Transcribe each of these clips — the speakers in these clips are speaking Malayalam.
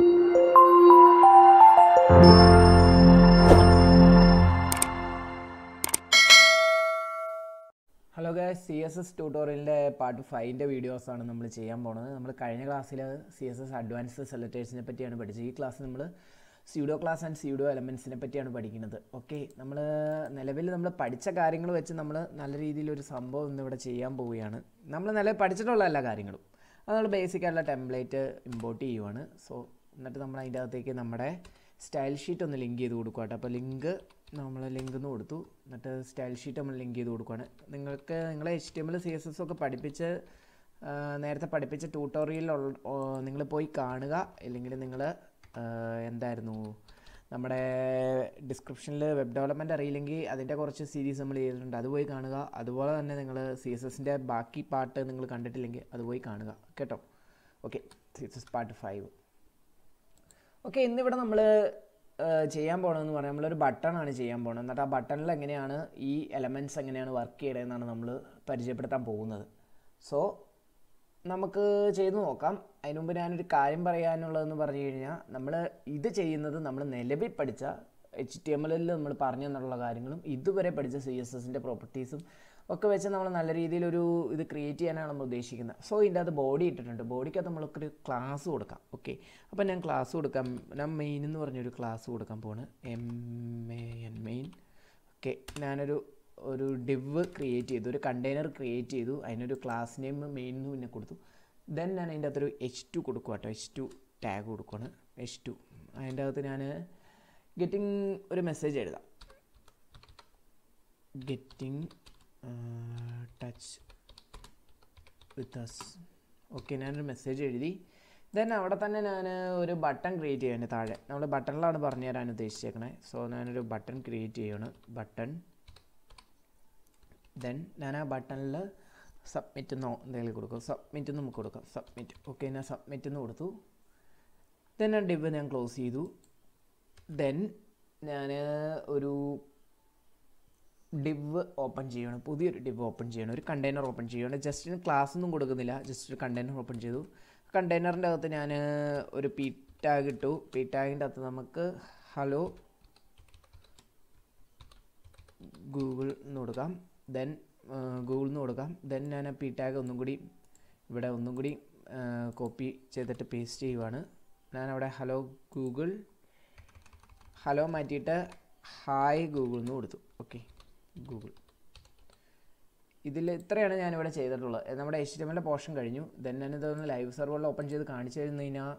hello guys C S S ട്യൂട്ടോറിയലിൻ്റെ പാർട്ട് ഫൈവിൻ്റെ വീഡിയോസാണ് നമ്മൾ ചെയ്യാൻ പോണത് നമ്മൾ കഴിഞ്ഞ ക്ലാസ്സിൽ സി എസ് എസ് അഡ്വാൻസ്ഡ് സെലക്ടേഴ്സിനെ പറ്റിയാണ് പഠിച്ചത് ഈ ക്ലാസ് നമ്മൾ സ്യൂഡോ ക്ലാസ് ആൻഡ് സ്യൂഡോ എലമെൻസിനെ പറ്റിയാണ് പഠിക്കുന്നത് ഓക്കെ നമ്മൾ നിലവിൽ നമ്മൾ പഠിച്ച കാര്യങ്ങൾ വെച്ച് നമ്മൾ നല്ല രീതിയിൽ ഒരു സംഭവം ഇന്ന് ഇവിടെ ചെയ്യാൻ പോവുകയാണ് നമ്മൾ നിലവിൽ പഠിച്ചിട്ടുള്ള എല്ലാ കാര്യങ്ങളും അത് നമ്മൾ ബേസിക് ആയിട്ടുള്ള ടെംപ്ലേറ്റ് ഇമ്പോർട്ട് ചെയ്യുവാണ് സോ എന്നിട്ട് നമ്മൾ അതിൻ്റെ അകത്തേക്ക് നമ്മുടെ സ്റ്റൈൽ ഷീറ്റ് ഒന്ന് ലിങ്ക് ചെയ്ത് കൊടുക്കുക കേട്ടോ അപ്പോൾ ലിങ്ക് നമ്മൾ ലിങ്ക് ഒന്ന് കൊടുത്തു എന്നിട്ട് സ്റ്റൈൽ ഷീറ്റ് നമ്മൾ ലിങ്ക് ചെയ്ത് കൊടുക്കുകയാണ് നിങ്ങൾക്ക് നിങ്ങൾ H T M L C S S ഒക്കെ പഠിപ്പിച്ച് ആ, നേരത്തെ പഠിപ്പിച്ച ട്യൂട്ടോറിയൽ നിങ്ങൾ പോയി കാണുക അല്ലെങ്കിൽ നിങ്ങൾ എന്തായിരുന്നു നമ്മുടെ ഡിസ്ക്രിപ്ഷനിൽ വെബ് ഡെവലപ്മെൻറ്റ് അറിയില്ലെങ്കിൽ അതിൻ്റെ കുറച്ച് സീരീസ് നമ്മൾ ചെയ്തിട്ടുണ്ട് അത് പോയി കാണുക അതുപോലെ തന്നെ നിങ്ങൾ സി എസ് എസിൻ്റെ ബാക്കി പാർട്ട് നിങ്ങൾ കണ്ടിട്ടില്ലെങ്കിൽ അത് പോയി കാണുക കേട്ടോ okay C S S part five okay ഇന്നിവിടെ നമ്മൾ ചെയ്യാൻ പോകണമെന്ന് പറഞ്ഞാൽ നമ്മളൊരു ബട്ടണാണ് ചെയ്യാൻ പോകുന്നത് എന്നിട്ട് ആ ബട്ടണിൽ എങ്ങനെയാണ് ഈ എലമെൻറ്റ്സ് എങ്ങനെയാണ് വർക്ക് ചെയ്യണമെന്നാണ് നമ്മൾ പരിചയപ്പെടുത്താൻ പോകുന്നത് സോ നമുക്ക് ചെയ്തു നോക്കാം അതിന് മുമ്പ് ഞാനൊരു കാര്യം പറയാനുള്ളതെന്ന് പറഞ്ഞു കഴിഞ്ഞാൽ നമ്മൾ ഇത് ചെയ്യുന്നത് നമ്മൾ നിലവിൽ പഠിച്ച എച്ച് ടി എം എല്ലിൽ നമ്മൾ പറഞ്ഞു തന്നുള്ള കാര്യങ്ങളും ഇതുവരെ പഠിച്ച സി എസ് എസിൻ്റെ പ്രോപ്പർട്ടീസും ഒക്കെ വെച്ച് നമ്മൾ നല്ല രീതിയിലൊരു ഇത് ക്രിയേറ്റ് ചെയ്യാനാണ് നമ്മൾ ഉദ്ദേശിക്കുന്നത് സോ ഇതിൻ്റെ അത് ബോഡി ഇട്ടിട്ടുണ്ട് ബോഡിക്കകത്ത് നമ്മൾക്കൊരു ക്ലാസ് കൊടുക്കാം ഓക്കെ അപ്പോൾ ഞാൻ ക്ലാസ് കൊടുക്കാം ഞാൻ മെയിൻ എന്ന് പറഞ്ഞൊരു ക്ലാസ് കൊടുക്കാൻ പോണ് M A N main okay ഞാനൊരു ഒരു ഡിവ് ക്രിയേറ്റ് ചെയ്തു ഒരു കണ്ടെയ്നർ ക്രിയേറ്റ് ചെയ്തു അതിനൊരു ക്ലാസ് നെയിം മെയിൻ എന്ന് പിന്നെ കൊടുത്തു ദെൻ ഞാൻ അതിൻ്റെ അകത്തൊരു എച്ച് ടു കൊടുക്കുക കേട്ടോ എച്ച് ടു ടാഗ് കൊടുക്കുകയാണ് എച്ച് ടു അതിൻ്റെ അകത്ത് ഞാൻ ഗെറ്റിംഗ് ഒരു മെസ്സേജ് എഴുതാം getting touch with us okay ഞാനൊരു മെസ്സേജ് എഴുതി ദെൻ അവിടെ തന്നെ ഞാൻ ഒരു ബട്ടൺ ക്രിയേറ്റ് ചെയ്യാൻ താഴെ നമ്മൾ ബട്ടണിലാണ് പറഞ്ഞു തരാൻ ഉദ്ദേശിച്ചേക്കണേ സോ ഞാനൊരു ബട്ടൺ ക്രിയേറ്റ് ചെയ്യണം ബട്ടൺ ദെൻ ഞാൻ ആ ബട്ടണിൽ സബ്മിറ്റ് എന്നോ എന്തെങ്കിലും കൊടുക്കും സബ്മിറ്റ് നമുക്ക് കൊടുക്കാം സബ്മിറ്റ് ഓക്കെ ഞാൻ സബ്മിറ്റ് എന്ന് കൊടുത്തു ദെൻ ആ ഡിവ് ഞാൻ ക്ലോസ് ചെയ്തു ദെൻ ഞാൻ ഒരു ഡിവ് ഓപ്പൺ ചെയ്യണം പുതിയൊരു ഡിവ് ഓപ്പൺ ചെയ്യണം ഒരു കണ്ടെയ്നർ ഓപ്പൺ ചെയ്യണം ജസ്റ്റ് ക്ലാസ് ഒന്നും കൊടുക്കുന്നില്ല ജസ്റ്റ് ഒരു കണ്ടെയ്നർ ഓപ്പൺ ചെയ്തു കണ്ടെയ്നറിൻ്റെ അകത്ത് ഞാൻ ഒരു പി ടാഗ് ഇട്ടു പി ടാഗിൻ്റെ അകത്ത് നമുക്ക് ഹലോ ഗൂഗിൾ എന്ന് കൊടുക്കാം ദെൻ ഗൂഗിൾ എന്ന് കൊടുക്കാം ദെൻ ഞാൻ പി ടാഗ് ഒന്നും കൂടി ഇവിടെ ഒന്നും കൂടി കോപ്പി ചെയ്തിട്ട് പേസ്റ്റ് ചെയ്യുവാണ് ഞാൻ അവിടെ ഹലോ ഗൂഗിൾ ഹലോ മാറ്റിയിട്ട് ഹായ് ഗൂഗിൾ എന്ന് കൊടുത്തു ഓക്കെ ഗൂഗിൾ ഇതിൽ ഇത്രയാണ് ഞാനിവിടെ ചെയ്തിട്ടുള്ളത് ഇത് നമ്മുടെ എച്ച് ടി എമ്മിൻ്റെ പോർഷൻ കഴിഞ്ഞു ദെൻ ഞാനിതൊന്ന് ലൈവ് സെർവറിൽ ഓപ്പൺ ചെയ്ത് കാണിച്ചു തരുന്നു കഴിഞ്ഞാൽ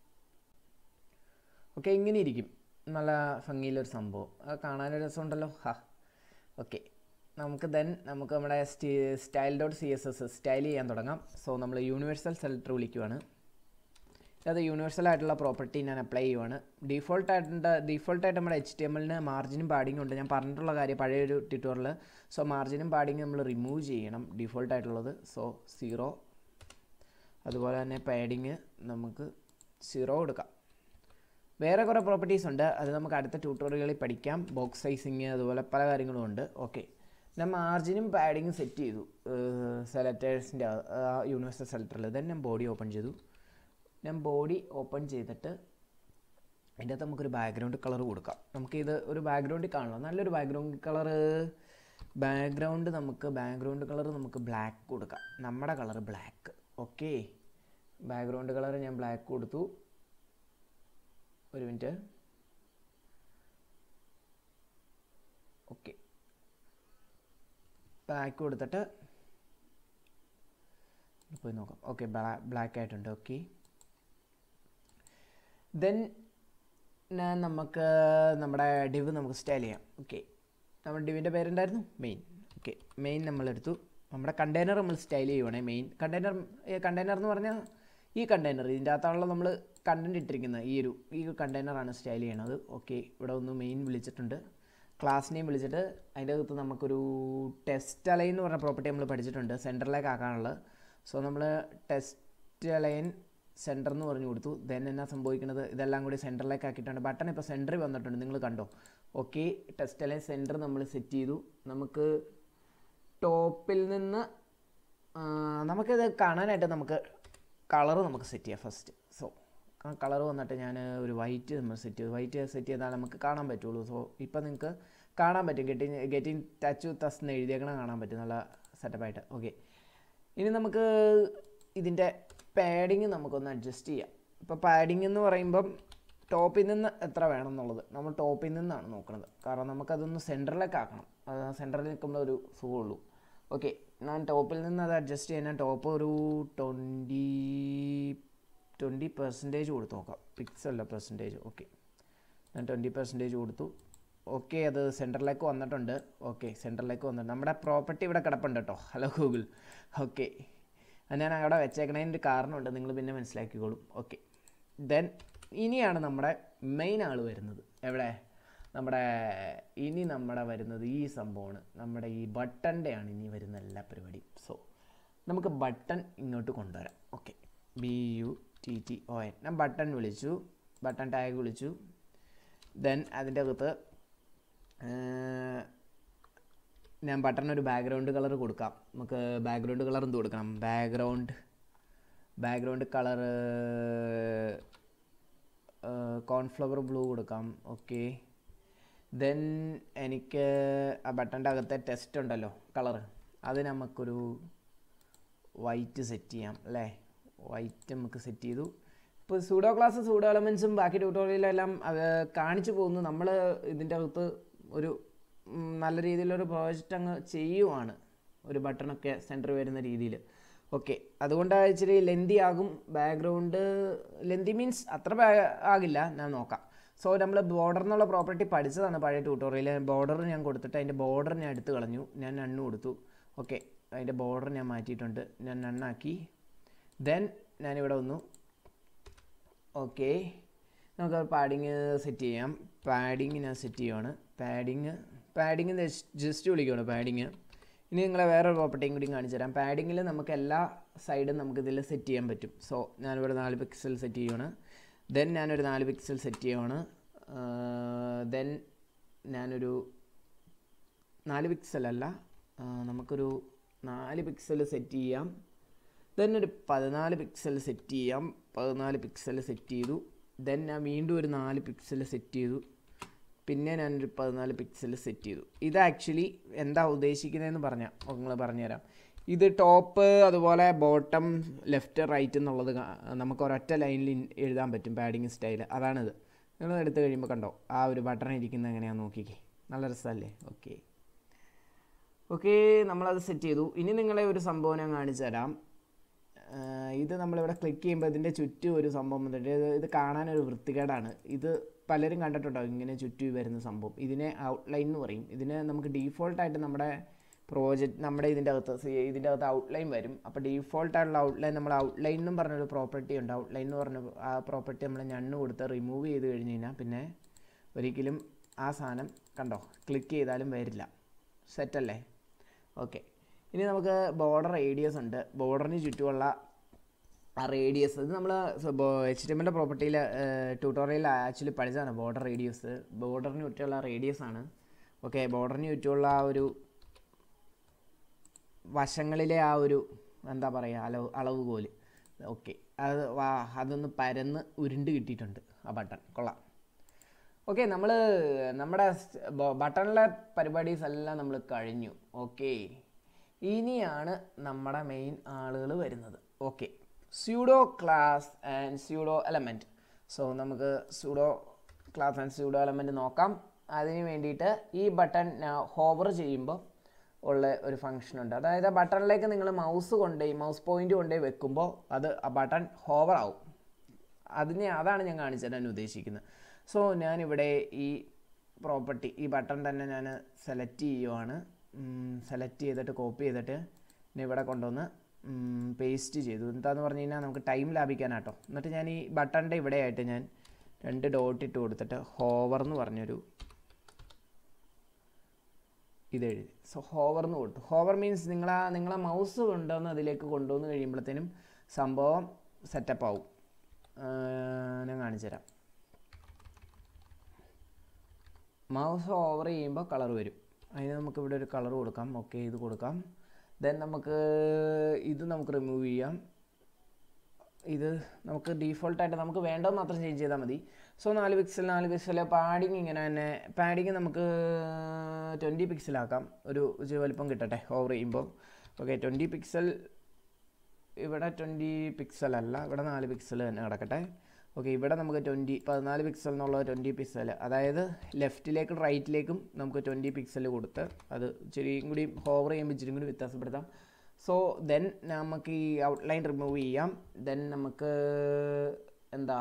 ഓക്കെ ഇങ്ങനെ ഇരിക്കും നല്ല ഭംഗിയിലൊരു സംഭവം അത് കാണാനൊരു രസമുണ്ടല്ലോ ഹാ ഓക്കെ നമുക്ക് ദെൻ നമുക്ക് നമ്മുടെ style dot C S S style ചെയ്യാൻ തുടങ്ങാം സോ നമ്മൾ യൂണിവേഴ്സൽ സെലക്ടർ വിളിക്കുവാണ് അത് യൂണിവേഴ്സൽ ആയിട്ടുള്ള പ്രോപ്പർട്ടി ഞാൻ അപ്ലൈ ചെയ്യുവാണ് ഡീഫോൾട്ട് ആയിട്ട് ഡീഫോൾട്ടായിട്ട് നമ്മുടെ എച്ച് ടി എം എല്ലിന് മാർജിനും പാഡിങ്ങും ഉണ്ട് ഞാൻ പറഞ്ഞിട്ടുള്ള കാര്യം പഴയൊരു ട്യൂട്ടോറിൽ സോ മാർജിനും പാഡിങ്ങും നമ്മൾ റിമൂവ് ചെയ്യണം ഡീഫോൾട്ട് ആയിട്ടുള്ളത് സോ സീറോ അതുപോലെ തന്നെ പാഡിങ് നമുക്ക് സീറോ കൊടുക്കാം വേറെ കുറേ പ്രോപ്പർട്ടീസ് ഉണ്ട് അത് നമുക്ക് അടുത്ത ട്യൂട്ടോറിയലിൽ പഠിക്കാം ബോക്സ് സൈസിങ് അതുപോലെ പല കാര്യങ്ങളും ഉണ്ട് ഓക്കെ ഞാൻ മാർജിനും പാഡിങ്ങും സെറ്റ് ചെയ്തു സെലക്ടേഴ്സിൻ്റെ യൂണിവേഴ്സൽ സെലക്ടറിൽ ദെൻ ഞാൻ ബോഡി ഓപ്പൺ ചെയ്തു ഞാൻ ബോഡി ഓപ്പൺ ചെയ്തിട്ട് അതിൻ്റെ അകത്ത് നമുക്കൊരു ബാക്ക്ഗ്രൗണ്ട് കളർ കൊടുക്കാം നമുക്കിത് ഒരു ബാക്ക്ഗ്രൗണ്ടിൽ കാണണം നല്ലൊരു ബാക്ക്ഗ്രൗണ്ട് കളറ് ബാക്ക്ഗ്രൗണ്ട് നമുക്ക് ബാക്ക്ഗ്രൗണ്ട് കളർ നമുക്ക് ബ്ലാക്ക് കൊടുക്കാം നമ്മുടെ colour black okay background colour ഞാൻ ബ്ലാക്ക് കൊടുത്തു ഒരു മിനിറ്റ് ഓക്കെ ബ്ലാക്ക് കൊടുത്തിട്ട് പോയി നോക്കാം ഓക്കെ ബ്ലാക്ക് ആയിട്ടുണ്ട് ഓക്കെ ദെൻ നമുക്ക് നമ്മുടെ ഡിവ് നമുക്ക് സ്റ്റൈൽ ചെയ്യാം ഓക്കെ നമ്മുടെ ഡിവിൻ്റെ പേരുണ്ടായിരുന്നു മെയിൻ ഓക്കെ മെയിൻ നമ്മളെടുത്തു നമ്മുടെ കണ്ടെയ്നർ നമ്മൾ സ്റ്റൈൽ ചെയ്യുവാണേ മെയിൻ കണ്ടെയ്നർ കണ്ടെയ്നർ എന്ന് പറഞ്ഞാൽ ഈ കണ്ടെയ്നർ ഇതിൻ്റെ അകത്താണല്ലോ നമ്മൾ കണ്ടൻറ് ഇട്ടിരിക്കുന്നത് ഈ ഒരു ഈ കണ്ടെയ്നറാണ് സ്റ്റൈൽ ചെയ്യണത് ഓക്കെ ഇവിടെ ഒന്ന് മെയിൻ വിളിച്ചിട്ടുണ്ട് ക്ലാസ് നെയിം വിളിച്ചിട്ട് അതിൻ്റെ അകത്ത് നമുക്കൊരു ടെസ്റ്റ് അലൈൻ എന്ന് പറഞ്ഞ പ്രോപ്പർട്ടി നമ്മൾ പഠിച്ചിട്ടുണ്ട് സെൻറ്ററിലേക്ക് ആക്കാനുള്ളത് സോ നമ്മൾ ടെസ്റ്റ് അലൈൻ സെൻറ്റർ എന്ന് പറഞ്ഞു കൊടുത്തു ദെൻ എന്നാ സംഭവിക്കുന്നത് ഇതെല്ലാം കൂടി സെൻറ്ററിലേക്ക് ആക്കിയിട്ടുണ്ട് ബട്ടൺ ഇപ്പോൾ സെൻറ്ററിൽ വന്നിട്ടുണ്ട് നിങ്ങൾ കണ്ടോ ഓക്കെ ടെസ്റ്റ് അലൈൻ സെൻറ്റർ നമ്മൾ സെറ്റ് ചെയ്തു നമുക്ക് ടോപ്പിൽ നിന്ന് ആ, നമുക്കിത് കാണാനായിട്ട് നമുക്ക് കളർ നമുക്ക് സെറ്റ് ചെയ്യാം ഫസ്റ്റ് സോ ആ കളർ വന്നിട്ട് ഞാൻ ഒരു വൈറ്റ് നമ്മൾ സെറ്റ് ചെയ്തു വൈറ്റ് സെറ്റ് ചെയ്താൽ നമുക്ക് കാണാൻ പറ്റുള്ളൂ സോ ഇപ്പം നിങ്ങൾക്ക് കാണാൻ പറ്റും ഗെറ്റി ഗെറ്റിൻ ടച്ച് വിത്ത് അസ് എന്ന് എഴുതിയേക്കണം കാണാൻ പറ്റും നല്ല സെറ്റപ്പായിട്ട് ഓക്കെ ഇനി നമുക്ക് ഇതിൻ്റെ പാഡിങ് നമുക്കൊന്ന് അഡ്ജസ്റ്റ് ചെയ്യാം ഇപ്പോൾ പാഡിങ് എന്ന് പറയുമ്പം ടോപ്പിൽ നിന്ന് എത്ര വേണം എന്നുള്ളത് നമ്മൾ ടോപ്പിൽ നിന്നാണ് നോക്കുന്നത് കാരണം നമുക്കതൊന്ന് സെൻറ്ററിലേക്ക് ആക്കണം അത് സെൻറ്ററിൽ നിൽക്കുമ്പോൾ ഒരു സുഖമുള്ളൂ ഓക്കെ ഞാൻ ടോപ്പിൽ നിന്ന് അത് അഡ്ജസ്റ്റ് ചെയ്യാൻ ടോപ്പ് ഒരു ട്വൻറ്റി ട്വൻറ്റി പെർസെൻറ്റേജ് കൊടുത്ത് നോക്കാം പിക്സ് അല്ല പെർസെൻറ്റേജ് ഓക്കെ ഞാൻ ട്വൻറ്റി പെർസെൻറ്റേജ് കൊടുത്തു ഓക്കെ അത് സെൻറ്ററിലേക്ക് വന്നിട്ടുണ്ട് ഓക്കെ സെൻറ്ററിലേക്ക് വന്നിട്ടുണ്ട് നമ്മുടെ പ്രോപ്പർട്ടി ഇവിടെ കിടപ്പുണ്ട് കേട്ടോ ഹലോ ഗൂഗിൾ ഓക്കെ അത് ഞാൻ അവിടെ വെച്ചേക്കണതിൻ്റെ ഒരു കാരണമുണ്ട് നിങ്ങൾ പിന്നെ മനസ്സിലാക്കിക്കോളും ഓക്കെ ദെൻ ഇനിയാണ് നമ്മുടെ മെയിൻ ആൾ വരുന്നത് എവിടെ നമ്മുടെ ഇനി നമ്മുടെ വരുന്നത് ഈ സംഭവമാണ് നമ്മുടെ ഈ ബട്ടൻ്റെയാണ് ഇനി വരുന്ന എല്ലാ പരിപാടിയും സോ നമുക്ക് ബട്ടൺ ഇങ്ങോട്ട് കൊണ്ടുവരാം okay B U T T O N ഞാൻ ബട്ടൺ വിളിച്ചു ബട്ടൺ ടാഗ് വിളിച്ചു ദെൻ അതിൻ്റെ അകത്ത് ഞാൻ ബട്ടൺ ഒരു ബാക്ക്ഗ്രൗണ്ട് കളർ കൊടുക്കാം നമുക്ക് ബാക്ക്ഗ്രൗണ്ട് കളർ എന്ത് കൊടുക്കണം background background colour cornflower blue കൊടുക്കാം ഓക്കെ ദെൻ എനിക്ക് ആ ബട്ടൻ്റെ അകത്തെ ടെസ്റ്റ് ഉണ്ടല്ലോ കളർ അത് നമുക്കൊരു വൈറ്റ് സെറ്റ് ചെയ്യാം അല്ലേ വൈറ്റ് നമുക്ക് സെറ്റ് ചെയ്തു ഇപ്പോൾ സൂഡോ ക്ലാസ് സൂഡോ എലമെൻസും ബാക്കി ട്യൂട്ടോറിയലെല്ലാം കാണിച്ചു പോകുന്നു നമ്മൾ ഇതിൻ്റെ അകത്ത് ഒരു ഉം, നല്ല രീതിയിലൊരു പ്രോജക്റ്റ് അങ്ങ് ചെയ്യുവാണ് ഒരു ബട്ടണൊക്കെ സെൻറ്റർ വരുന്ന രീതിയിൽ ഓക്കെ അതുകൊണ്ട് ഇച്ചിരി ലെന്തി ആകും ബാക്ക്ഗ്രൗണ്ട് ലെന്തി മീൻസ് അത്ര ബാ- ആകില്ല ഞാൻ നോക്കാം സോ നമ്മൾ ബോർഡർ എന്നുള്ള പ്രോപ്പർട്ടി പഠിച്ചതാണ് പഴയ ട്യൂട്ടോറിയൽ ബോർഡർ ഞാൻ കൊടുത്തിട്ട് അതിൻ്റെ ബോർഡർ ഞാൻ എടുത്ത് കളഞ്ഞു ഞാൻ നണ്ണ് കൊടുത്തു ഓക്കെ അതിൻ്റെ ബോർഡർ ഞാൻ മാറ്റിയിട്ടുണ്ട് ഞാൻ നണ്ണാക്കി ദെൻ ഞാനിവിടെ വന്നു ഓക്കെ നമുക്ക് പാഡിങ് സെറ്റ് ചെയ്യാം പാഡിങ് ഞാൻ സെറ്റ് ചെയ്യുവാണ് പാഡിങ് പാഡിങ് ജസ്റ്റ് വിളിക്കുകയാണ് പാഡിങ് ഇനി നിങ്ങളെ വേറൊരു പ്രോപ്പർട്ടിയും കൂടി കാണിച്ചു തരാം പാഡിങ്ങിൽ നമുക്ക് എല്ലാ സൈഡും നമുക്ക് ഇതിൽ സെറ്റ് ചെയ്യാൻ പറ്റും സോ ഞാനിവിടെ നാല് പിക്സൽ സെറ്റ് ചെയ്യുവാണ് ദെൻ ഞാനൊരു നാല് പിക്സൽ സെറ്റ് ചെയ്യുവാണ് ദെൻ ഞാനൊരു നാല് പിക്സൽ അല്ല ആ, നമുക്കൊരു നാല് പിക്സൽ സെറ്റ് ചെയ്യാം ദെൻ ഒരു പതിനാല് പിക്സൽ സെറ്റ് ചെയ്യാം പതിനാല് പിക്സൽ സെറ്റ് ചെയ്തു ദെൻ ഞാൻ വീണ്ടും ഒരു നാല് പിക്സൽ സെറ്റ് ചെയ്തു പിന്നെ ഞാനൊരു പതിനാല് പിക്സൽ സെറ്റ് ചെയ്തു ഇത് ആക്ച്വലി എന്താ ഉദ്ദേശിക്കുന്നതെന്ന് പറഞ്ഞാൽ നിങ്ങൾ പറഞ്ഞുതരാം ഇത് ടോപ്പ് അതുപോലെ ബോട്ടം ലെഫ്റ്റ് റൈറ്റ് എന്നുള്ളത് കാ- നമുക്ക് ഒരൊറ്റ ലൈനിൽ എഴുതാൻ പറ്റും പാഡിങ് സ്റ്റൈൽ അതാണിത് നിങ്ങൾ എടുത്തു കഴിയുമ്പോൾ കണ്ടോ ആ ഒരു ബട്ടൺ ഇരിക്കുന്നത് എങ്ങനെയാണെന്ന് നോക്കിക്കേ നല്ല രസമല്ലേ ഓക്കെ ഓക്കെ നമ്മളത് സെറ്റ് ചെയ്തു ഇനി നിങ്ങളെ ഒരു സംഭവം ഞാൻ കാണിച്ചു തരാം ആഹ് ഇത് നമ്മളിവിടെ ക്ലിക്ക് ചെയ്യുമ്പോൾ ഇതിൻ്റെ ചുറ്റും ഒരു സംഭവം വന്നിട്ട് ഇത് ഇത് കാണാനൊരു വൃത്തികേടാണ് ഇത് പലരും കണ്ടിട്ടുണ്ടാവും ഇങ്ങനെ ചുറ്റി വരുന്ന സംഭവം ഇതിനെ ഔട്ട്ലൈൻ എന്ന് പറയും ഇതിനെ നമുക്ക് ഡീഫോൾട്ടായിട്ട് നമ്മുടെ പ്രോജക്റ്റ് നമ്മുടെ ഇതിൻ്റെ അകത്ത് സി- ഇതിൻ്റെ അകത്ത് ഔട്ട്ലൈൻ വരും അപ്പോൾ ഡീഫോൾട്ടായിട്ടുള്ള ഔട്ട്ലൈൻ നമ്മൾ ഔട്ട്ലൈൻ എന്നും പറഞ്ഞൊരു പ്രോപ്പർട്ടി ഉണ്ട് ഔട്ട്ലൈൻ എന്ന് പറഞ്ഞ ആ പ്രോപ്പർട്ടി നമ്മൾ ഞണ്ണ് കൊടുത്ത് റിമൂവ് ചെയ്ത് കഴിഞ്ഞ് കഴിഞ്ഞാൽ പിന്നെ ഒരിക്കലും ആ സാധനം കണ്ടോ ക്ലിക്ക് ചെയ്താലും വരില്ല സെറ്റല്ലേ ഓക്കെ ഇനി നമുക്ക് ബോർഡർ റേഡിയസ് ഉണ്ട് ബോർഡറിന് ചുറ്റുമുള്ള ആ റേഡിയസ് ഇത് നമ്മൾ എച്ച് ടി എമ്മിൻ്റെ പ്രോപ്പർട്ടിയിൽ ട്യൂട്ടോറിയൽ ആക്ച്വലി പഠിച്ചതാണ് ബോർഡർ റേഡിയസ് ബോർഡറിന് ചുറ്റുമുള്ള റേഡിയസ് ആണ് ഓക്കെ ബോർഡറിന് ചുറ്റുമുള്ള ആ ഒരു വശങ്ങളിലെ ആ ഒരു എന്താ പറയുക അളവ് അളവുകോല് ഓക്കെ അത് വാ അതൊന്ന് പരന്ന് ഉരുണ്ട് കിട്ടിയിട്ടുണ്ട് ആ ബട്ടൺ കൊള്ളാം ഓക്കെ നമ്മൾ നമ്മുടെ ബട്ടണിലെ പരിപാടീസ് എല്ലാം നമ്മൾ കഴിഞ്ഞു ഓക്കെ ഇനിയാണ് നമ്മുടെ മെയിൻ ആളുകൾ വരുന്നത് okay pseudo class and pseudo element so നമുക്ക് pseudo class and pseudo element നോക്കാം അതിന് വേണ്ടിയിട്ട് ഈ ബട്ടൺ ഹോവർ ചെയ്യുമ്പോൾ ഉള്ള ഒരു ഫങ്ഷൻ ഉണ്ട് അതായത് ആ ബട്ടണിലേക്ക് നിങ്ങൾ മൗസ് കൊണ്ടുപോയി മൗസ് പോയിന്റ് കൊണ്ടുപോയി വെക്കുമ്പോൾ അത് ആ ബട്ടൺ ഹോവർ ആവും അതിനെ അതാണ് ഞാൻ കാണിച്ചു തരാൻ ഉദ്ദേശിക്കുന്നത് സോ ഞാനിവിടെ ഈ പ്രോപ്പർട്ടി ഈ ബട്ടൺ തന്നെ ഞാൻ സെലക്ട് ചെയ്യുവാണ് സെലക്ട് ചെയ്തിട്ട് കോപ്പി ചെയ്തിട്ട് ഇനി ഇവിടെ കൊണ്ടുവന്ന് പേസ്റ്റ് ചെയ്തു എന്താന്ന് പറഞ്ഞു കഴിഞ്ഞാൽ നമുക്ക് ടൈം ലാഭിക്കാനാട്ടോ എന്നിട്ട് ഞാൻ ഈ ബട്ടണിൻ്റെ ഇവിടെയായിട്ട് ഞാൻ രണ്ട് ഡോട്ട് ഇട്ട് കൊടുത്തിട്ട് ഹോവർ എന്ന് പറഞ്ഞൊരു ഇതെഴുതി സോ ഹോവർ എന്ന് കൊടുത്തു ഹോവർ മീൻസ് നിങ്ങളാ നിങ്ങളെ മൗസ് കൊണ്ടുവന്ന് അതിലേക്ക് കൊണ്ടുവന്ന് കഴിയുമ്പോഴത്തേനും സംഭവം സെറ്റപ്പ് ആവും ആ, ഞാൻ കാണിച്ചു തരാം മൗസ് ഓവർ ചെയ്യുമ്പോൾ കളർ വരും അതിന് നമുക്ക് ഇവിടെ ഒരു കളർ കൊടുക്കാം ഓക്കെ ഇത് കൊടുക്കാം ദെൻ നമുക്ക് ഇത് നമുക്ക് റിമൂവ് ചെയ്യാം ഇത് നമുക്ക് ഡീഫോൾട്ടായിട്ട് നമുക്ക് വേണ്ടത് മാത്രം ചേഞ്ച് ചെയ്താൽ മതി സോ നാല് പിക്സൽ നാല് പിക്സൽ പാഡിങ് ഇങ്ങനെ തന്നെ പാഡിങ് നമുക്ക് ട്വൻറ്റി പിക്സലാക്കാം ഒരു ഇച്ചിരി വലിപ്പം കിട്ടട്ടെ ഓവർ ചെയ്യുമ്പോൾ ഓക്കെ ട്വൻറ്റി പിക്സൽ ഇവിടെ ട്വൻറ്റി പിക്സൽ അല്ല ഇവിടെ നാല് പിക്സൽ തന്നെ കിടക്കട്ടെ ഓക്കെ ഇവിടെ നമുക്ക് ട്വൻറ്റി പതിനാല് പിക്സൽ എന്നുള്ളത് ട്വൻറ്റി പിക്സൽ അതായത് ലെഫ്റ്റിലേക്കും റൈറ്റിലേക്കും നമുക്ക് ട്വൻറ്റി പിക്സൽ കൊടുത്ത് അത് ഇച്ചിരിയും കൂടി ഹോവർ ചെയ്യുമ്പോൾ ഇച്ചിരി കൂടി വ്യത്യാസപ്പെടുത്താം സോ ദെൻ നമുക്ക് ഈ ഔട്ട്ലൈൻ റിമൂവ് ചെയ്യാം ദെൻ നമുക്ക് എന്താ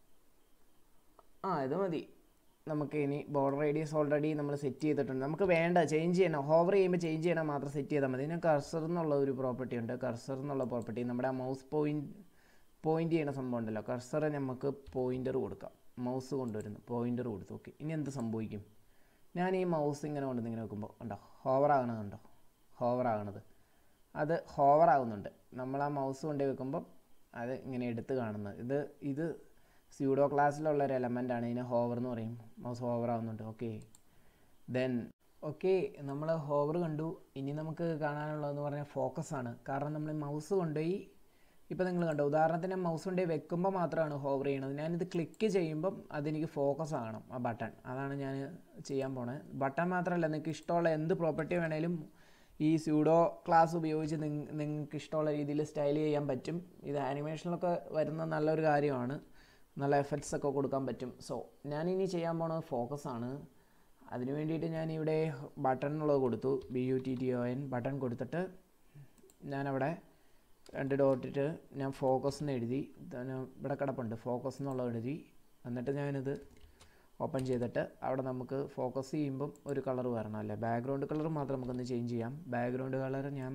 ആ ഇത് മതി നമുക്ക് ഇനി ബോർഡർ റേഡിയസ് ഓൾറെഡി നമ്മൾ സെറ്റ് ചെയ്തിട്ടുണ്ട് നമുക്ക് വേണ്ട ചേഞ്ച് ചെയ്യണം ഹോവർ ചെയ്യുമ്പോൾ ചേഞ്ച് ചെയ്യണം മാത്രം സെറ്റ് ചെയ്താൽ മതി ഇതിന് കർസർ എന്നുള്ള ഒരു പ്രോപ്പർട്ടി ഉണ്ട് കർസർ എന്നുള്ള പ്രോപ്പർട്ടി നമ്മുടെ ആ മൗസ് പോയിന്റ് പോയിന്റ് ചെയ്യുന്ന സംഭവം ഉണ്ടല്ലോ കർസറെ നമുക്ക് പോയിന്റർ കൊടുക്കാം മൗസ് കൊണ്ടുവരുന്നു പോയിന്റർ കൊടുത്തു ഓക്കെ ഇനി എന്ത് സംഭവിക്കും ഞാൻ ഈ മൗസ് ഇങ്ങനെ കൊണ്ടുവന്ന് ഇങ്ങനെ വെക്കുമ്പോൾ ഉണ്ടോ ഹോവർ ആകണത് കണ്ടോ ഹോവർ ആകണത് അത് ഹോവർ ആകുന്നുണ്ട് നമ്മൾ ആ മൗസ് കൊണ്ടു വെക്കുമ്പോൾ അത് ഇങ്ങനെ എടുത്ത് കാണുന്നത് ഇത് ഇത് സ്യൂഡോ ക്ലാസ്സിലുള്ള ഒരു എലമെൻ്റ് ആണ് ഇതിനെ ഹോവർ എന്ന് പറയും മൗസ് ഹോവർ ആവുന്നുണ്ട് ഓക്കെ ദെൻ ഓക്കെ നമ്മൾ ഹോവർ കണ്ടു ഇനി നമുക്ക് കാണാനുള്ളതെന്ന് പറഞ്ഞാൽ ഫോക്കസ് ആണ് കാരണം നമ്മൾ മൗസ് കൊണ്ടുപോയി ഇപ്പോൾ നിങ്ങൾ കണ്ടോ ഉദാഹരണത്തിന് മൗസ് കൊണ്ടുപോയി വെക്കുമ്പോൾ മാത്രമാണ് ഹോവർ ചെയ്യണത് ഞാനിത് ക്ലിക്ക് ചെയ്യുമ്പം അതെനിക്ക് ഫോക്കസ് ആകണം ആ ബട്ടൺ അതാണ് ഞാൻ ചെയ്യാൻ പോണത് ബട്ടൺ മാത്രമല്ല നിങ്ങൾക്ക് ഇഷ്ടമുള്ള എന്ത് പ്രോപ്പർട്ടി വേണേലും ഈ സ്യൂഡോ ക്ലാസ് ഉപയോഗിച്ച് നിങ്ങൾക്ക് ഇഷ്ടമുള്ള രീതിയിൽ സ്റ്റൈൽ ചെയ്യാൻ പറ്റും ഇത് ആനിമേഷനിലൊക്കെ വരുന്ന നല്ലൊരു കാര്യമാണ് നല്ല എഫക്ട്സ് ഒക്കെ കൊടുക്കാൻ പറ്റും സോ ഞാനിനി ചെയ്യാൻ പോണത് ഫോക്കസ് ആണ് അതിന് വേണ്ടിയിട്ട് ഞാനിവിടെ ബട്ടൺ എന്നുള്ളത് കൊടുത്തു B U T T O N button കൊടുത്തിട്ട് ഞാനവിടെ രണ്ട് ഡോട്ടിട്ട് ഞാൻ ഫോക്കസ് എന്ന് എഴുതി then ഇവിടെ കിടപ്പുണ്ട് ഫോക്കസ് എന്നുള്ളത് എഴുതി എന്നിട്ട് ഞാനിത് ഓപ്പൺ ചെയ്തിട്ട് അവിടെ നമുക്ക് ഫോക്കസ് ചെയ്യുമ്പം ഒരു കളർ വരണം അല്ലേ ബാക്ക്ഗ്രൗണ്ട് കളർ മാത്രം നമുക്കൊന്ന് ചേഞ്ച് ചെയ്യാം ബാക്ക്ഗ്രൗണ്ട് കളർ ഞാൻ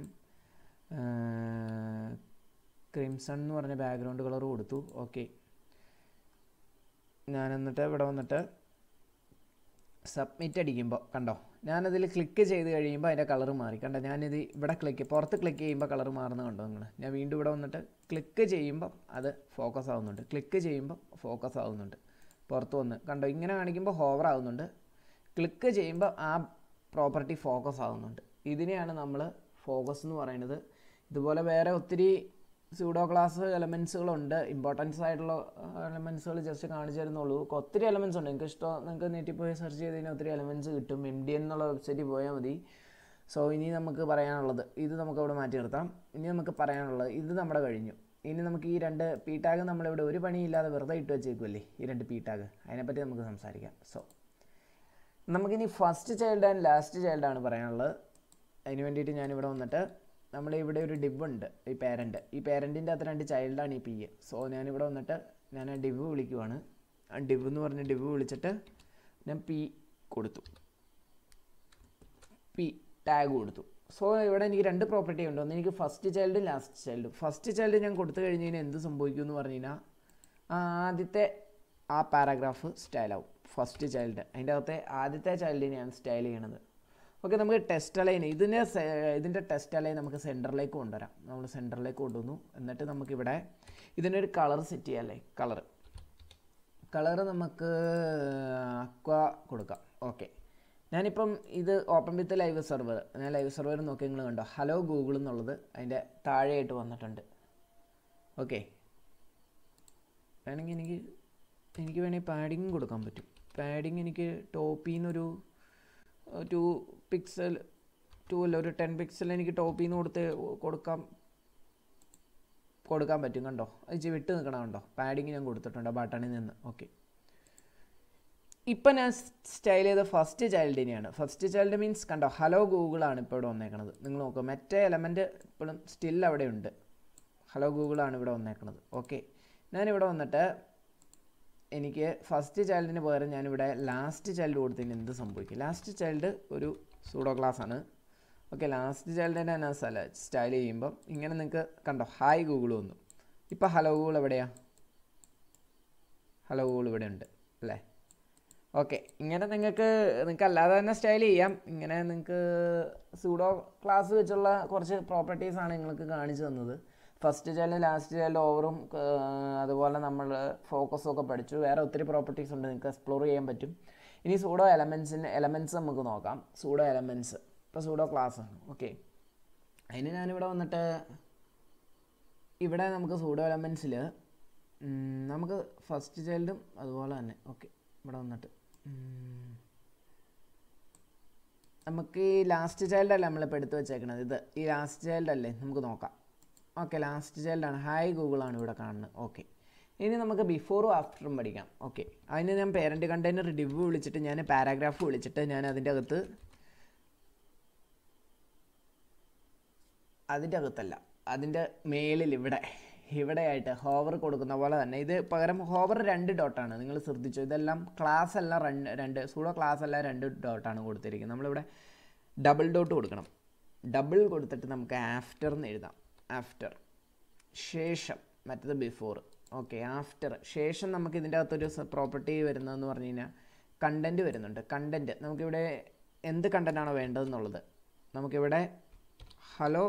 ക്രിംസൺ എന്ന് പറഞ്ഞ ബാക്ക്ഗ്രൗണ്ട് കളർ കൊടുത്തു ഓക്കെ ഞാൻ എന്നിട്ട് ഇവിടെ വന്നിട്ട് സബ്മിറ്റ് അടിക്കുമ്പോൾ കണ്ടോ ഞാനതിൽ ക്ലിക്ക് ചെയ്ത് കഴിയുമ്പോൾ അതിൻ്റെ കളർ മാറി കണ്ടോ ഞാനിത് ഇവിടെ ക്ലിക്ക് പുറത്ത് ക്ലിക്ക് ചെയ്യുമ്പോൾ കളർ മാറുന്ന കണ്ടോ നിങ്ങൾ ഞാൻ വീണ്ടും ഇവിടെ വന്നിട്ട് ക്ലിക്ക് ചെയ്യുമ്പോൾ അത് ഫോക്കസ് ആവുന്നുണ്ട് ക്ലിക്ക് ചെയ്യുമ്പോൾ ഫോക്കസ് ആവുന്നുണ്ട് പുറത്ത് വന്ന് കണ്ടോ ഇങ്ങനെ കാണിക്കുമ്പോൾ ഹോവർ ആവുന്നുണ്ട് ക്ലിക്ക് ചെയ്യുമ്പോൾ ആ പ്രോപ്പർട്ടി ഫോക്കസ് ആവുന്നുണ്ട് ഇതിനെയാണ് നമ്മൾ ഫോക്കസ് എന്ന് പറയുന്നത് ഇതുപോലെ വേറെ ഒത്തിരി സ്യൂഡോ ക്ലാസ് എലമെൻസുകളുണ്ട് ഇമ്പോർട്ടൻസ് ആയിട്ടുള്ള എലമെൻസുകൾ ജസ്റ്റ് കാണിച്ചു തരുന്നുള്ളൂ ഒത്തിരി എലമെൻസ് ഉണ്ട് നിങ്ങൾക്ക് ഇഷ്ടം നിങ്ങൾക്ക് നെറ്റിൽ പോയി സെർച്ച് ചെയ്ത് കഴിഞ്ഞാൽ ഒത്തിരി എലമെൻസ് കിട്ടും എം ഡി എന്നുള്ള വെബ്സൈറ്റിൽ പോയാൽ മതി സോ ഇനി നമുക്ക് പറയാനുള്ളത് ഇത് നമുക്ക് അവിടെ മാറ്റി നിർത്താം ഇനി നമുക്ക് പറയാനുള്ളത് ഇത് നമ്മുടെ കഴിഞ്ഞു ഇനി നമുക്ക് ഈ രണ്ട് പി ടാഗ് നമ്മളിവിടെ ഒരു പണിയില്ലാതെ വെറുതെ ഇട്ട് വെച്ചേക്കുമല്ലേ ഈ രണ്ട് പി ടാഗ് അതിനെപ്പറ്റി നമുക്ക് സംസാരിക്കാം സോ നമുക്കിനി ഫസ്റ്റ് ചൈൽഡ് ആൻഡ് ലാസ്റ്റ് ചൈൽഡാണ് പറയാനുള്ളത് അതിന് വേണ്ടിയിട്ട് ഞാനിവിടെ വന്നിട്ട് നമ്മൾ ഇവിടെ ഒരു ഡിവ് ഉണ്ട് ഈ പേരൻറ്റ് ഈ പേരൻറ്റിൻ്റെ അകത്ത് രണ്ട് ചൈൽഡാണ് ഈ പി എ സോ ഞാനിവിടെ വന്നിട്ട് ഞാൻ ആ ഡിവ് വിളിക്കുവാണ് ആ ഡിവ് എന്ന് പറഞ്ഞ ഡിവ് വിളിച്ചിട്ട് ഞാൻ പി കൊടുത്തു പി ടാഗ് കൊടുത്തു സോ ഇവിടെ എനിക്ക് രണ്ട് പ്രോപ്പർട്ടി ഉണ്ട് ഒന്ന് എനിക്ക് ഫസ്റ്റ് ചൈൽഡും ലാസ്റ്റ് ചൈൽഡും ഫസ്റ്റ് ചൈൽഡ് ഞാൻ കൊടുത്തു കഴിഞ്ഞ് കഴിഞ്ഞാൽ എന്ത് സംഭവിക്കും എന്ന് പറഞ്ഞു കഴിഞ്ഞാൽ ആദ്യത്തെ ആ പാരാഗ്രാഫ് സ്റ്റൈലാവും ഫസ്റ്റ് ചൈൽഡ് അതിൻ്റെ അകത്തെ ആദ്യത്തെ ചൈൽഡിനെയാണ് സ്റ്റൈൽ ചെയ്യണത് ഓക്കെ നമുക്ക് ടെസ്റ്റ് അലൈൻ ഇതിനെ സെ- ഇതിൻ്റെ ടെസ്റ്റ് അലൈൻ നമുക്ക് സെൻറ്ററിലേക്ക് കൊണ്ടുവരാം നമ്മൾ സെൻറ്ററിലേക്ക് കൊണ്ടുവന്നു എന്നിട്ട് നമുക്കിവിടെ ഇതിനൊരു കളർ സെറ്റ് ചെയ്യാമല്ലേ കളർ കളർ നമുക്ക് അക്വ കൊടുക്കാം ഓക്കെ ഞാനിപ്പം ഇത് ഓപ്പൺ വിത്ത് ലൈവ് സെർവർ ഞാൻ ലൈവ് സെർവർ നോക്കി നിങ്ങൾ കണ്ടോ ഹലോ ഗൂഗിൾ എന്നുള്ളത് അതിൻ്റെ താഴെയായിട്ട് വന്നിട്ടുണ്ട് ഓക്കെ വേണമെങ്കിൽ എനിക്ക് എനിക്ക് വേണമെങ്കിൽ പാഡിങ് കൊടുക്കാൻ പറ്റും പാഡിങ് എനിക്ക് ടോപ്പിൽ നിന്നൊരു ടു പിക്സൽ ടു അല്ല ഒരു ടെൻ പിക്സൽ എനിക്ക് ടോപ്പിൽ നിന്ന് കൊടുത്ത് കൊടുക്കാം കൊടുക്കാൻ പറ്റും കണ്ടോ അത് ഇച്ചിരി വിട്ട് നിൽക്കണം കണ്ടോ പാഡിങ് ഞാൻ കൊടുത്തിട്ടുണ്ട് ആ ബട്ടണിൽ നിന്ന് ഓക്കെ ഇപ്പം ഞാൻ സ്റ്റൈൽ ചെയ്ത ഫസ്റ്റ് ചൈൽഡിനെയാണ് ഫസ്റ്റ് ചൈൽഡ് മീൻസ് കണ്ടോ ഹലോ ഗൂഗിളാണ് ഇപ്പോൾ ഇവിടെ വന്നേക്കണത് നിങ്ങൾ നോക്കുക മറ്റേ എലമെൻറ്റ് ഇപ്പോഴും സ്റ്റിൽ അവിടെ ഉണ്ട് ഹലോ ഗൂഗിളാണ് ഇവിടെ വന്നേക്കണത് ഓക്കെ ഞാനിവിടെ വന്നിട്ട് എനിക്ക് ഫസ്റ്റ് ചൈൽഡിന് പകരം ഞാനിവിടെ ലാസ്റ്റ് ചൈൽഡ് കൊടുത്തതിന് എന്ത് സംഭവിക്കും ലാസ്റ്റ് ചൈൽഡ് ഒരു സൂഡോ ക്ലാസ് ആണ് ഓക്കെ ലാസ്റ്റ് ചൈൽഡിനെ ഞാൻ സ്ഥല സ്റ്റൈൽ ചെയ്യുമ്പം ഇങ്ങനെ നിങ്ങൾക്ക് കണ്ടോ ഹായ് ഗൂഗിൾ വന്നു ഇപ്പോൾ ഹലോ ഗൂഗിൾ എവിടെയാ ഹലോ ഗൂഗിൾ ഇവിടെ ഉണ്ട് അല്ലേ ഓക്കെ ഇങ്ങനെ നിങ്ങൾക്ക് നിങ്ങൾക്ക് അല്ലാതെ തന്നെ സ്റ്റൈൽ ചെയ്യാം ഇങ്ങനെ നിങ്ങൾക്ക് സൂഡോ ക്ലാസ് വെച്ചുള്ള കുറച്ച് പ്രോപ്പർട്ടീസ് ആണ് നിങ്ങൾക്ക് കാണിച്ചു തന്നത് ഫസ്റ്റ് ചൈൽഡ് ലാസ്റ്റ് ചൈൽഡ് ഓവറും അതുപോലെ നമ്മൾ ഫോക്കസും ഒക്കെ പഠിച്ചു വേറെ ഒത്തിരി പ്രോപ്പർട്ടീസ് ഉണ്ട് നിങ്ങൾക്ക് എക്സ്പ്ലോർ ചെയ്യാൻ പറ്റും ഇനി സൂഡോ എലമെൻസിന് എലമെൻറ്റ്സ് നമുക്ക് നോക്കാം സൂഡോ എലമെൻറ്റ്സ് ഇപ്പോൾ സൂഡോ ക്ലാസ് ആണ് ഓക്കെ അതിന് ഞാനിവിടെ വന്നിട്ട് ഇവിടെ നമുക്ക് സൂഡോ എലമെൻസിൽ നമുക്ക് ഫസ്റ്റ് ചൈൽഡും അതുപോലെ തന്നെ ഓക്കെ ഇവിടെ വന്നിട്ട് ഉം, നമുക്ക് ഈ ലാസ്റ്റ് ചൈൽഡല്ല നമ്മളിപ്പോൾ എടുത്തു വെച്ചേക്കണത് ഇത് ഈ ലാസ്റ്റ് ചൈൽഡ് അല്ലേ നമുക്ക് നോക്കാം ഓക്കെ ലാസ്റ്റ് ചൈൽഡാണ് ഹായ് ഗൂഗിളാണ് ഇവിടെ കാണുന്നത് ഓക്കെ ഇനി നമുക്ക് ബിഫോറും ആഫ്റ്ററും പഠിക്കാം ഓക്കെ അതിന് ഞാൻ പേരൻറ്റ് കണ്ടെയ്നർ ഡിവ് വിളിച്ചിട്ട് ഞാൻ പാരാഗ്രാഫ് വിളിച്ചിട്ട് ഞാൻ അതിൻ്റെ അകത്ത് അതിൻ്റെ അകത്തല്ല അതിൻ്റെ മേളിൽ ഇവിടെ ഇവിടെയായിട്ട് ഹോവർ കൊടുക്കുന്ന പോലെ തന്നെ ഇത് പകരം ഹോവർ രണ്ട് ഡോട്ടാണ് നിങ്ങൾ ശ്രദ്ധിച്ചു ഇതെല്ലാം ക്ലാസ് അല്ല രണ്ട് രണ്ട് സൂഡോ ക്ലാസ് അല്ല രണ്ട് ഡോട്ടാണ് കൊടുത്തിരിക്കുന്നത് നമ്മളിവിടെ ഡബിൾ ഡോട്ട് കൊടുക്കണം ഡബിൾ കൊടുത്തിട്ട് നമുക്ക് ആഫ്റ്റർ എന്ന് എഴുതാം ആഫ്റ്റർ ശേഷം മറ്റത് ബിഫോർ ഓക്കെ ആഫ്റ്റർ ശേഷം നമുക്ക് ഇതിൻ്റെ അകത്തൊരു പ്രോപ്പർട്ടി വരുന്നതെന്ന് പറഞ്ഞു കഴിഞ്ഞാൽ കണ്ടൻറ്റ് വരുന്നുണ്ട് കണ്ടൻറ്റ് നമുക്കിവിടെ എന്ത് കണ്ടൻറ്റാണോ വേണ്ടതെന്നുള്ളത് നമുക്കിവിടെ ഹലോ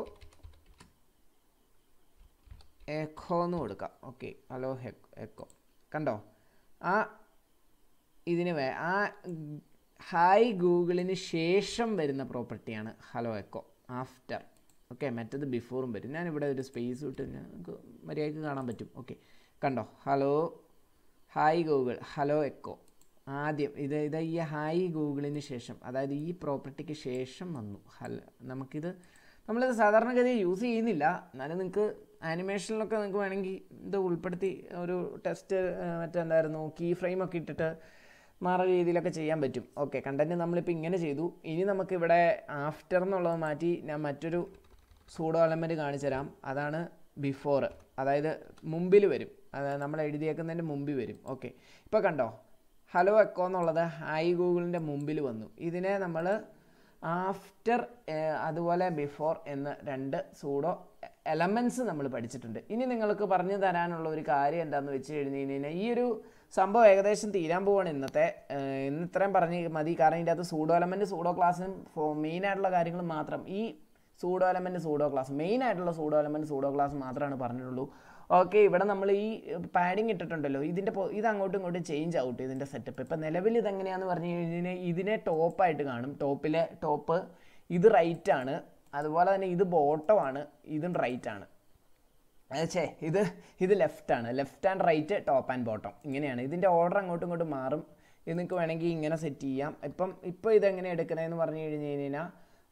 എക്കോ എന്ന് കൊടുക്കാം ഓക്കെ ഹലോ എക്കോ കണ്ടോ ആ ഇതിന് വേ ആ ഹായ് ഗൂഗിളിന് ശേഷം വരുന്ന പ്രോപ്പർട്ടിയാണ് ഹലോ എക്കോ ആഫ്റ്റർ ഓക്കെ മറ്റത് ബിഫോറും വരും ഞാനിവിടെ ഒരു സ്പേസ് വിട്ട് നമുക്ക് മര്യാദയ്ക്ക് കാണാൻ പറ്റും ഓക്കെ കണ്ടോ hello hi Google hello echo ആദ്യം ഇത് ഇത് ഈ ഹായ് ഗൂഗിളിന് ശേഷം അതായത് ഈ പ്രോപ്പർട്ടിക്ക് ശേഷം വന്നു ഹല നമുക്കിത് നമ്മളിത് സാധാരണഗതി യൂസ് ചെയ്യുന്നില്ല എന്നാലും നിങ്ങൾക്ക് ആനിമേഷനിലൊക്കെ നിങ്ങൾക്ക് വേണമെങ്കിൽ ഇത് ഉൾപ്പെടുത്തി ഒരു ടെസ്റ്റ് മറ്റെന്തായിരുന്നു കീ ഫ്രെയിം ഒക്കെ ഇട്ടിട്ട് മാറുന്ന രീതിയിലൊക്കെ ചെയ്യാൻ പറ്റും ഓക്കെ കണ്ടൻറ്റ് നമ്മളിപ്പോൾ ഇങ്ങനെ ചെയ്തു ഇനി നമുക്കിവിടെ ആഫ്റ്റർ എന്നുള്ളത് മാറ്റി ഞാൻ മറ്റൊരു സൂഡോ എലമെൻറ്റ് കാണിച്ചു തരാം അതാണ് ബിഫോർ അതായത് മുമ്പിൽ വരും അതായത് നമ്മൾ എഴുതിയേക്കുന്നതിൻ്റെ മുമ്പിൽ വരും ഓക്കെ ഇപ്പോൾ കണ്ടോ ഹലോ എക്കോ എന്നുള്ളത് ഹായ് ഗൂഗിളിൻ്റെ മുമ്പിൽ വന്നു ഇതിനെ നമ്മൾ ആഫ്റ്റർ അതുപോലെ ബിഫോർ എന്ന രണ്ട് സൂഡോ എലമെൻറ്റ്സ് നമ്മൾ പഠിച്ചിട്ടുണ്ട് ഇനി നിങ്ങൾക്ക് പറഞ്ഞു തരാനുള്ള ഒരു കാര്യം എന്താണെന്ന് വെച്ച് കഴിഞ്ഞ് കഴിഞ്ഞാൽ ഈ ഒരു സംഭവം ഏകദേശം തീരാൻ പോവാണ് ഇന്നത്തെ ഏഹ് ഇന്ന് ഇത്രയും പറഞ്ഞ് മതി കാരണം ഇതിൻ്റെ അകത്ത് സൂഡോ എലമെൻറ്റ് സൂഡോ ക്ലാസ്സിനും മെയിൻ ആയിട്ടുള്ള കാര്യങ്ങൾ മാത്രം ഈ pseudo element pseudo class main ആയിട്ടുള്ള സൂഡോ എലമെൻറ്റ് സൂഡോ ക്ലാസ് മാത്രമാണ് പറഞ്ഞിട്ടുള്ളൂ ഓക്കെ ഇവിടെ നമ്മൾ ഈ പാഡിങ് ഇട്ടിട്ടുണ്ടല്ലോ ഇതിൻ്റെ പൊ- ഇത് അങ്ങോട്ടും ഇങ്ങോട്ടും ചേഞ്ച് ഔട്ട് ഇതിൻ്റെ സെറ്റപ്പ് ഇപ്പം നിലവിൽ ഇതെങ്ങനെയാണെന്ന് പറഞ്ഞു കഴിഞ്ഞാൽ ഇതിനെ ടോപ്പായിട്ട് കാണും ടോപ്പിലെ ടോപ്പ് ഇത് റൈറ്റ് ആണ് അതുപോലെ തന്നെ ഇത് ബോട്ടം ആണ് ഇതും റൈറ്റ് ആണ് ഛേ ഇത് ഇത് ലെഫ്റ്റ് ആണ് left and right top and bottom ഇങ്ങനെയാണ് ഇതിൻ്റെ ഓർഡർ അങ്ങോട്ടും ഇങ്ങോട്ടും മാറും ഇത് നിങ്ങൾക്ക് വേണമെങ്കിൽ ഇങ്ങനെ സെറ്റ് ചെയ്യാം ഇപ്പം ഇപ്പോൾ ഇതെങ്ങനെ എടുക്കണതെന്ന് പറഞ്ഞു കഴിഞ്ഞ് കഴിഞ്ഞാൽ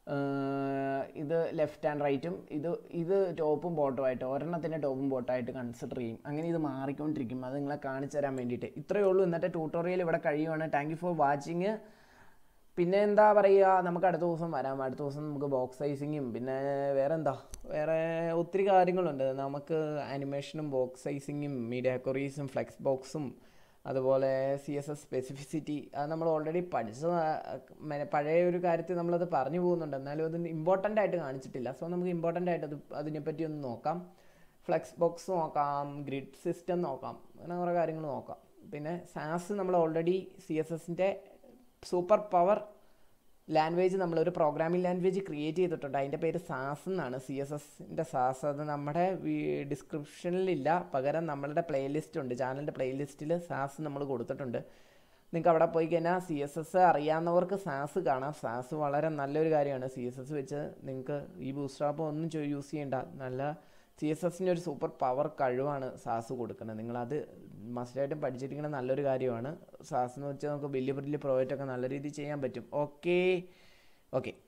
ഇത് ലെഫ്റ്റ് ആൻഡ് റൈറ്റും ഇത് ഇത് ടോപ്പും ബോട്ടും ആയിട്ട് ഒരെണ്ണത്തിൻ്റെ ടോപ്പും ബോട്ടായിട്ട് കൺസിഡർ ചെയ്യും അങ്ങനെ ഇത് മാറിക്കൊണ്ടിരിക്കും അത് നിങ്ങളെ കാണിച്ചു തരാൻ വേണ്ടിയിട്ട് ഇത്രയേ ഉള്ളൂ ഇന്നത്തെ ട്യൂട്ടോറിയൽ ഇവിടെ കഴിയുവാണ് താങ്ക് യു ഫോർ വാച്ചിങ് പിന്നെ എന്താ പറയുക നമുക്ക് അടുത്ത ദിവസം വരാം അടുത്ത ദിവസം നമുക്ക് ബോക്സ് സൈസിങ്ങും പിന്നെ വേറെ എന്താ വേറെ ഒത്തിരി കാര്യങ്ങളുണ്ട് നമുക്ക് ആനിമേഷനും ബോക്സ് സൈസിങ്ങും മീഡിയ കൊറീസും ഫ്ലെക്സ് ബോക്സും അതുപോലെ സി എസ് എസ് സ്പെസിഫിസിറ്റി അത് നമ്മൾ ഓൾറെഡി പഠിച്ച പഴയ ഒരു കാര്യത്തിൽ നമ്മളത് പറഞ്ഞു പോകുന്നുണ്ട് എന്നാലും അത് ഇമ്പോർട്ടൻ്റ് ആയിട്ട് കാണിച്ചിട്ടില്ല സോ നമുക്ക് ഇമ്പോർട്ടൻ്റ് ആയിട്ട് അത് അതിനെപ്പറ്റി ഒന്ന് നോക്കാം ഫ്ലെക്സ് ബോക്സ് നോക്കാം ഗ്രിഡ് സിസ്റ്റം നോക്കാം അങ്ങനെ കുറേ കാര്യങ്ങൾ നോക്കാം പിന്നെ സാസ് നമ്മൾ ഓൾറെഡി സി എസ് എസിൻ്റെ സൂപ്പർ പവർ ലാംഗ്വേജ് നമ്മളൊരു പ്രോഗ്രാമിംഗ് ലാംഗ്വേജ് ക്രിയേറ്റ് ചെയ്തിട്ടുണ്ട് അതിൻ്റെ പേര് സാസ് എന്നാണ് സി എസ് എസിൻ്റെ സാസ് അത് നമ്മുടെ ഡിസ്ക്രിപ്ഷനിലില്ല പകരം നമ്മളുടെ പ്ലേലിസ്റ്റ് ഉണ്ട് ചാനലിൻ്റെ പ്ലേലിസ്റ്റിൽ സാസ് നമ്മൾ കൊടുത്തിട്ടുണ്ട് നിങ്ങൾക്ക് അവിടെ പോയി കഴിഞ്ഞാൽ സി എസ് എസ് അറിയാവുന്നവർക്ക് സാസ് കാണാം സാസ് വളരെ നല്ലൊരു കാര്യമാണ് സി എസ് എസ് വെച്ച് നിങ്ങൾക്ക് ഈ ബൂസ്റ്റാപ്പ് ഒന്നും യൂസ് ചെയ്യേണ്ട നല്ല സി എസ് എസിൻ്റെ ഒരു സൂപ്പർ പവർ കഴിവാണ് സാസ് കൊടുക്കുന്നത് നിങ്ങളത് മസ്റ്റായിട്ടും പഠിച്ചിരിക്കുന്ന നല്ലൊരു കാര്യമാണ് സാസ് എന്ന് വെച്ചാൽ നമുക്ക് വലിയ വലിയ പ്രോജക്റ്റ് ഒക്കെ നല്ല രീതിയിൽ ചെയ്യാൻ പറ്റും ഓക്കേ ഓക്കെ